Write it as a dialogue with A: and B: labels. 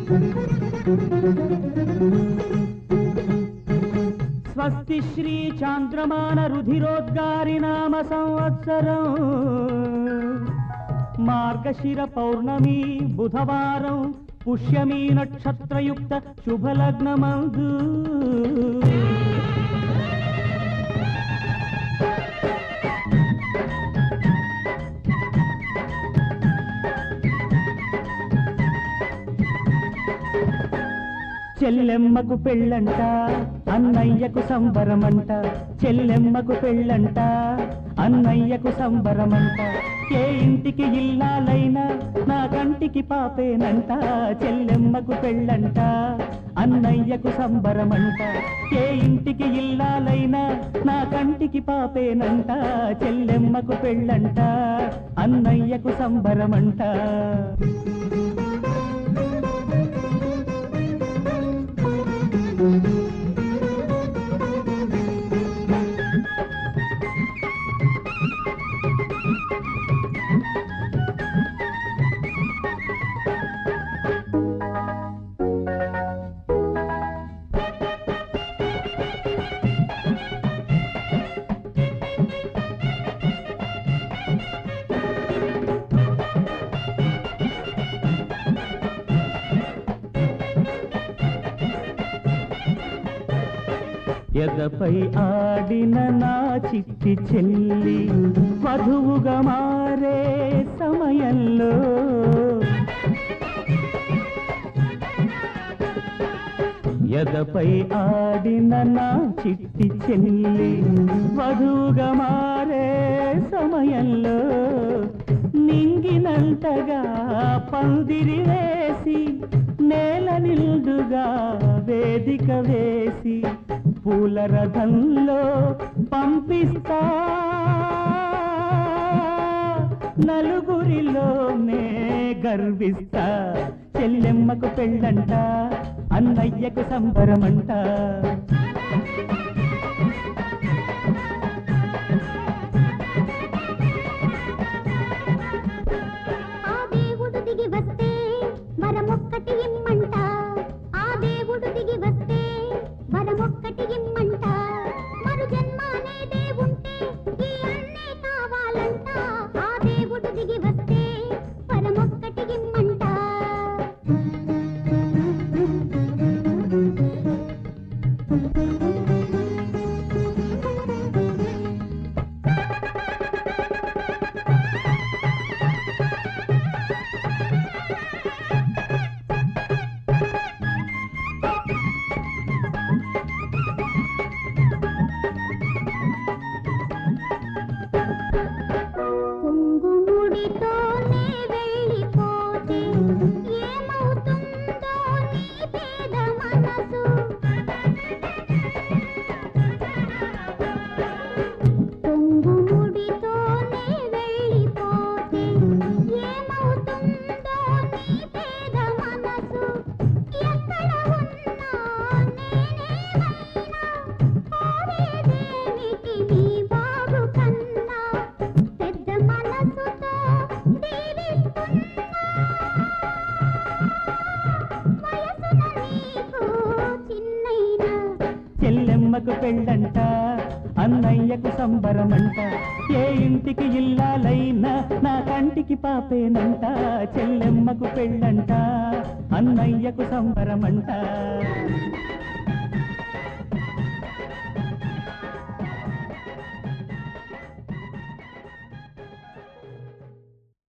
A: స్వస్తి శ్రీ చాంద్రమాన రుధిరోద్గారి నామ సంవత్సరం మార్గశిర పౌర్ణమి బుధవారం పుష్యమీ నక్షత్రయుక్త శుభలగ్నమందు చెల్లెమ్మకు పెళ్ళంట అన్నయ్యకు సంబరమంట చెల్లెమ్మకు పెళ్ళంట అన్నయ్యకు సంబరమంట ఏ ఇంటికి ఇల్లాలైనా నా కంటికి పాపేనంట చెల్లెమ్మకు పెళ్ళంట అన్నయ్యకు సంబరమంట ఏ ఇంటికి ఇల్లాలైనా నా కంటికి పాపేనంట చెల్లెమ్మకు పెళ్ళంట అన్నయ్యకు సంబరమంట ఎదపై ఆడిన నా చిట్టి చెల్లి వధువుగా మారే సమయంలో ఎదపై ఆడిన నా చిట్టి చెల్లి వధువుగా మారే సమయంలో నింగినంతగా పందిరి వేసి నేల నిండుగా వేదిక వేసి పూల రథంలో పంపిస్తా నలుగురిలోనే గర్విస్తా చెల్లెమ్మకు పెళ్ళంట అన్నయ్యకు సంబరమంట
B: ఆ దేవుడు దిగి వస్తే వరమొక్కటి ఇమ్మంట ఆ దేవుడు దిగి వస్తే వరమొక్కటి ఇమ్మంట మరు జన్మ అనేదే ఉంటే ఈ అన్నే కావాలంట ఆ దేవుడు దిగి వస్తే వరమొక్కటి ఇమ్మంట కుంగుముడితోనే వెళ్ళిపోతే ఏమవుతుందో నీ పేద మనసు కుంగుముడితోనే వెళ్ళిపోతే ఏమవుతుందో నీ పేద మనసు ఎక్కడ ఉన్నా నేనేమైనా కోరేదేమిటి నీ బాబు కన్నా పెద్ద మనసుతో దీవిస్తున్నా వయసున నీకు చిన్నైనా
A: చెల్లెమ్మకు పెళ్ళంట అన్నయ్యకు సంబరమంట ఏ ఇంటికి ఇల్లాలైనా నా కంటికి పాపేనంట చెల్లెమ్మకు పెళ్ళంట అన్నయ్యకు సంబరమంట